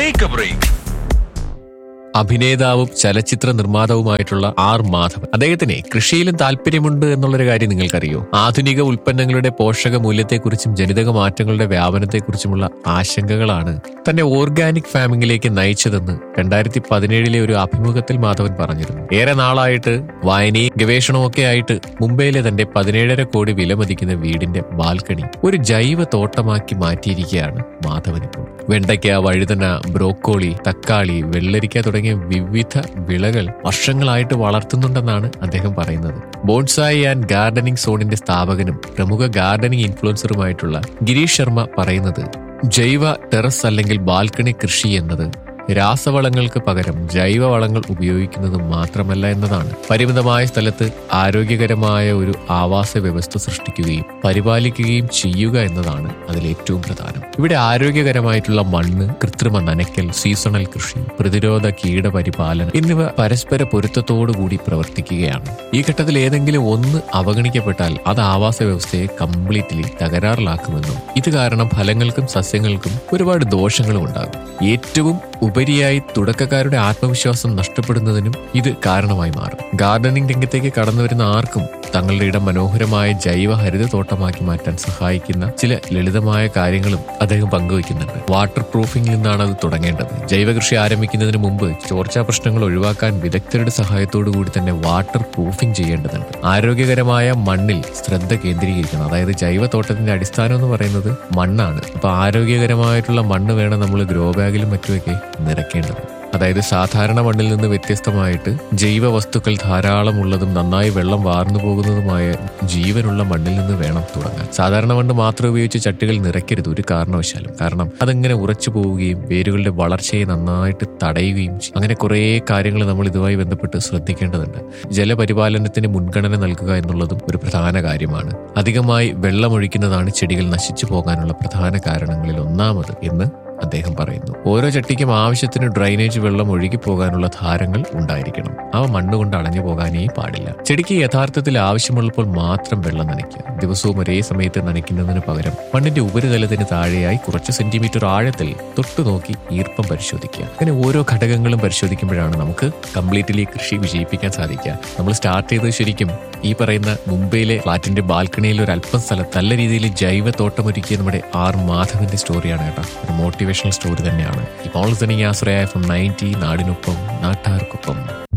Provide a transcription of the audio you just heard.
take A break അഭിനേതാവും ചലച്ചിത്ര നിർമ്മാതാവുമായിട്ടുള്ള R Madhavan അദ്ദേഹത്തിന് കൃഷിയിലും താല്പര്യമുണ്ട് എന്നുള്ളൊരു കാര്യം നിങ്ങൾക്കറിയോ ആധുനിക ഉൽപ്പന്നങ്ങളുടെ പോഷക മൂല്യത്തെക്കുറിച്ചും ജനിതക മാറ്റങ്ങളുടെ വ്യാപനത്തെക്കുറിച്ചുമുള്ള ആശങ്കകളാണ് തന്നെ ഓർഗാനിക് ഫാമിംഗിലേക്ക് നയിച്ചതെന്ന് രണ്ടായിരത്തി പതിനേഴിലെ ഒരു അഭിമുഖത്തിൽ മാധവൻ പറഞ്ഞിരുന്നു ഏറെ നാളായിട്ട് വായനയും ഗവേഷണവും ഒക്കെ ആയിട്ട് മുംബൈയിലെ തന്റെ പതിനേഴര കോടി വിലമതിക്കുന്ന വീടിന്റെ ബാൽക്കണി ഒരു ജൈവ തോട്ടമാക്കി മാറ്റിയിരിക്കുകയാണ് മാധവൻ ഇപ്പോൾ വെണ്ടയ്ക്ക വഴുതന ബ്രോക്കോളി തക്കാളി വെള്ളരിക്ക തുടങ്ങിയ വിവിധ വിളകൾ വർഷങ്ങളായിട്ട് വളർത്തുന്നുണ്ടെന്നാണ് അദ്ദേഹം പറയുന്നത് ബോൺസായി ആൻഡ് ഗാർഡനിങ് സോണിന്റെ സ്ഥാപകനും പ്രമുഖ ഗാർഡനിങ് ഇൻഫ്ലുവൻസറുമായിട്ടുള്ള ഗിരീഷ് ശർമ്മ പറയുന്നത് ജൈവ ടെറസ് അല്ലെങ്കിൽ ബാൽക്കണി കൃഷി എന്നത് രാസവളങ്ങൾക്ക് പകരം ജൈവവളങ്ങൾ ഉപയോഗിക്കുന്നത് മാത്രമല്ല എന്നതാണ് പരിമിതമായ സ്ഥലത്ത് ആരോഗ്യകരമായ ഒരു ആവാസ വ്യവസ്ഥ സൃഷ്ടിക്കുകയും പരിപാലിക്കുകയും ചെയ്യുക എന്നതാണ് അതിൽ ഏറ്റവും പ്രധാനം ഇവിടെ ആരോഗ്യകരമായിട്ടുള്ള മണ്ണ് കൃത്രിമ നനയ്ക്കൽ സീസണൽ കൃഷി പ്രതിരോധ കീടപരിപാലനം എന്നിവ പരസ്പര പൊരുത്തത്തോടുകൂടി പ്രവർത്തിക്കുകയാണ് ഈ ഘട്ടത്തിൽ ഏതെങ്കിലും ഒന്ന് അവഗണിക്കപ്പെട്ടാൽ അത് ആവാസ വ്യവസ്ഥയെ കംപ്ലീറ്റ്ലി തകരാറിലാക്കുമെന്നും ഇത് കാരണം ഫലങ്ങൾക്കും സസ്യങ്ങൾക്കും ഒരുപാട് ദോഷങ്ങളും ഉണ്ടാകും ഏറ്റവും ഉപരിയായി തുടക്കക്കാരുടെ ആത്മവിശ്വാസം നഷ്ടപ്പെടുന്നതിനും ഇത് കാരണമായി മാറും ഗാർഡനിംഗ് രംഗത്തേക്ക് കടന്നു വരുന്ന ആർക്കും തങ്ങളുടെ ഇടം മനോഹരമായ ജൈവ ഹരിത തോട്ടമാക്കി മാറ്റാൻ സഹായിക്കുന്ന ചില ലളിതമായ കാര്യങ്ങളും അദ്ദേഹം പങ്കുവയ്ക്കുന്നുണ്ട് വാട്ടർ പ്രൂഫിംഗിൽ നിന്നാണ് അത് തുടങ്ങേണ്ടത് ജൈവ കൃഷി ആരംഭിക്കുന്നതിന് മുമ്പ് ചോർച്ചാ പ്രശ്നങ്ങൾ ഒഴിവാക്കാൻ വിദഗ്ധരുടെ സഹായത്തോടു കൂടി തന്നെ വാട്ടർ പ്രൂഫിംഗ് ചെയ്യേണ്ടതുണ്ട് ആരോഗ്യകരമായ മണ്ണിൽ ശ്രദ്ധ കേന്ദ്രീകരിക്കണം അതായത് ജൈവ തോട്ടത്തിന്റെ അടിസ്ഥാനം എന്ന് പറയുന്നത് മണ്ണാണ് അപ്പൊ ആരോഗ്യകരമായിട്ടുള്ള മണ്ണ് വേണം നമ്മൾ ഗ്രോ ബാഗിലും മറ്റുമൊക്കെ നിറയ്ക്കേണ്ടത് അതായത് സാധാരണ മണ്ണിൽ നിന്ന് വ്യത്യസ്തമായിട്ട് ജൈവ വസ്തുക്കൾ ധാരാളമുള്ളതും നന്നായി വെള്ളം വാർന്നു പോകുന്നതുമായ ജീവനുള്ള മണ്ണിൽ നിന്ന് വേണം തുടങ്ങാൻ സാധാരണ മണ്ണ് മാത്രം ഉപയോഗിച്ച് ചട്ടികൾ നിറയ്ക്കരുത് ഒരു കാരണവശാലും കാരണം അതങ്ങനെ ഉറച്ചു പോവുകയും വേരുകളുടെ വളർച്ചയെ നന്നായിട്ട് തടയുകയും ചെയ്യും അങ്ങനെ കുറേ കാര്യങ്ങൾ നമ്മൾ ഇതുമായി ബന്ധപ്പെട്ട് ശ്രദ്ധിക്കേണ്ടതുണ്ട് ജലപരിപാലനത്തിന് മുൻഗണന നൽകുക എന്നുള്ളതും ഒരു പ്രധാന കാര്യമാണ് അധികമായി വെള്ളമൊഴിക്കുന്നതാണ് ചെടികൾ നശിച്ചു പോകാനുള്ള പ്രധാന കാരണങ്ങളിൽ ഒന്നാമത് എന്ന് അദ്ദേഹം പറയുന്നു ഓരോ ചട്ടിക്കും ആവശ്യത്തിന് ഡ്രൈനേജ് വെള്ളം ഒഴുകി പോകാനുള്ള ധാരങ്ങൾ ഉണ്ടായിരിക്കണം അവ മണ്ണുകൊണ്ട് അടഞ്ഞു പോകാനേ പാടില്ല ചെടിക്ക് യഥാർത്ഥത്തിൽ ആവശ്യമുള്ളപ്പോൾ മാത്രം വെള്ളം നനയ്ക്കുക ദിവസവും ഒരേ സമയത്ത് നനയ്ക്കുന്നതിന് പകരം മണ്ണിന്റെ ഉപരിതലത്തിന് താഴെയായി കുറച്ച് സെന്റിമീറ്റർ ആഴത്തിൽ തൊട്ടു നോക്കി ഈർപ്പം പരിശോധിക്കുക അങ്ങനെ ഓരോ ഘടകങ്ങളും പരിശോധിക്കുമ്പോഴാണ് നമുക്ക് കംപ്ലീറ്റ്ലി കൃഷി വിജയിപ്പിക്കാൻ സാധിക്കുക നമ്മൾ സ്റ്റാർട്ട് ചെയ്തത് ശരിക്കും ഈ പറയുന്ന മുംബൈയിലെ ഫ്ലാറ്റിന്റെ ബാൽക്കണിയിൽ ഒരു അല്പം സ്ഥലത്ത് നല്ല രീതിയിൽ ജൈവ തോട്ടമൊരുക്കിയ നമ്മുടെ ആർ മാധവന്റെ സ്റ്റോറിയാണ് കേട്ടോ ഒരു മോട്ടിവേഷണൽ സ്റ്റോറി തന്നെയാണ് ഇപ്പോൾ ലിസണിങ് ആശ്രയ ഫ്രം നയൻറ്റി നാടിനൊപ്പം നാട്ടാർക്കൊപ്പം